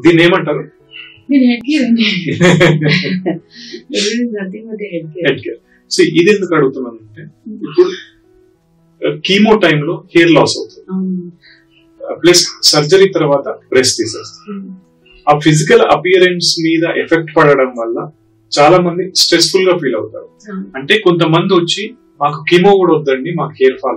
దీన్ని ఏమంటారు నేను హెడ్ కేర్ అండి nothing but head care head care so ఇది ఎందుకు అడుగుతున్నాను అంటే ఇప్పుడు కీమో టైంలో హెయిర్ లాస్ అవుతుంది ప్లస్ సర్జరీ తర్వాత బ్రెస్ట్ తీసేస్తారు ఆ ఫిజికల్ అపియరెన్స్ మీద ఎఫెక్ట్ పడడం వల్ల చాలా మంది స్ట్రెస్ఫుల్ గా ఫీల్ అవుతారు అంటే కొంతమంది వచ్చి మాకు కీమో కూడా వద్దండి మాకు హెయిర్ ఫాల్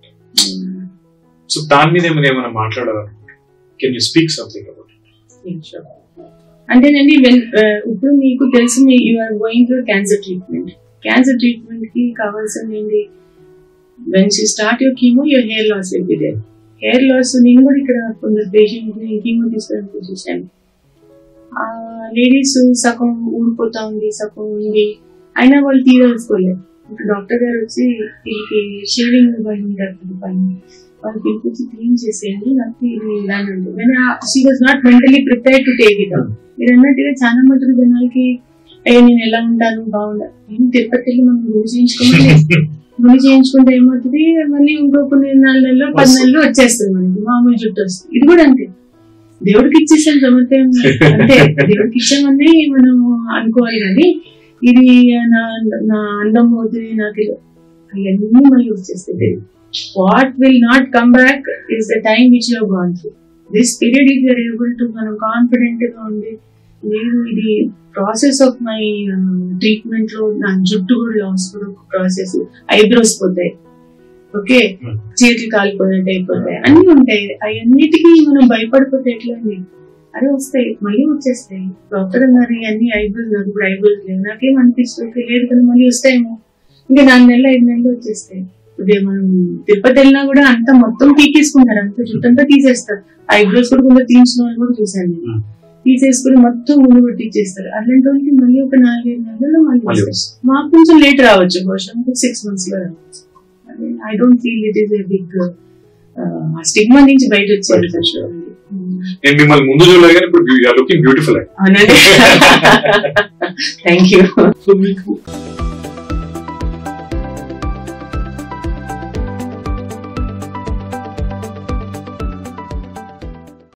సో దాని మీద ఏమైనా ఏమైనా మాట్లాడాలి can you speak something about అంటేనండి వెన్ ఇప్పుడు మీకు తెలుసు you are going through cancer treatment cancer treatment కి కావాల్సింది ఏంటి when you start your chemo your hair loss will be there hair loss నేను కూడా ఇక్కడ కొందరు పేషెంట్ ని కీమో తీసుకోవడానికి చూశాను ఆ లేడీస్ సగం ఊడిపోతా ఉంది సగం ఉంది అయినా వాళ్ళు తీయదలుచుకోలేదు ఇప్పుడు డాక్టర్ గారు వచ్చి వీళ్ళకి షేవింగ్ పని ఉంటారు కదా పని వాళ్ళు పిలిపించి క్లీన్ చేసేయండి నాకు ఇది ఇలా ఉంటుంది she was not mentally prepare to take it మీరు అన్నట్టుగా చాలా మటుకు జనాలకి అయ్యో నేను ఎలా ఉంటాను బాగుండా నేను తిరుపతి వెళ్ళి మనం గుడి చేయించుకోమని గుడి చేయించుకుంటే ఏమవుతుంది మళ్ళీ ఇంకో కొన్ని నెలల్లో పది నెలలు వచ్చేస్తుంది మనకి మామూలు జుట్టు వస్తుంది ఇది కూడా అంతే దేవుడికి ఇచ్చేసాం సమర్థం అంతే దేవుడికి ఇచ్చామని మనం అనుకోవాలి కానీ ఇది నా నా అందం పోతుంది నాకు ఇది- అవన్నీ మళ్ళీ వచ్చేస్తాయి what will not come back is the time which you gone through this period if you're able to మనం కాన్ఫిడెంట్ గా ఉండి లేదు ఇది ప్రాసెస్ ఆఫ్ మై ట్రీట్మెంట్ లో నా జుట్టు కూడా లాస్ కూడా ప్రాసెస్ ఐబ్రోస్ పోతాయి ఓకే Hmm. చేతులు కాలిపోయినట్టు అయిపోతాయి అన్ని ఉంటాయి అవన్నిటికీ మనం భయపడిపోతే ఎట్లా అండి అరే వస్తాయి మళ్ళీ వచ్చేస్తాయి డాక్టర్ అన్నారు అన్ని ఐబ్రోస్ నాకు ఇప్పుడు ఐబ్రోస్ లేవు నాకేం అనిపిస్తుంది లేదు కదా మళ్ళీ వస్తాయేమో ఇంకా నాలుగు నెలలు ఐదు నెలలు వచ్చేస్తాయి ఇదే మనం తిరుపతి వెళ్ళినా కూడా అంత మొత్తం పీకేసుకుంటారు అంత జుట్టంతా తీసేస్తారు ఐబ్రోస్ కూడా కొంచెం తీయించిన వాళ్ళు కూడా చూసాను నేను Hmm. తీసేసుకుని మొత్తం ముందు కొట్టించేస్తారు అలాంటి వాళ్ళకి మళ్ళీ ఒక నాలుగైదు నెలల్లో మళ్ళీ మళ్ళీ వస్తాయి. వస్తుంది. మాకు కొంచెం లేట్ రావచ్చు బహుశా సిక్స్ మంత్స్ లో రావచ్చు I don't feel it is a big stigma నుంచి బయట వచ్చేది నేను మిమ్మల్ని ముందు చూడలేదు కానీ ఇప్పుడు లుకింగ్ బ్యూటిఫుల్ అవునండి థ్యాంక్ యూ సో మీకు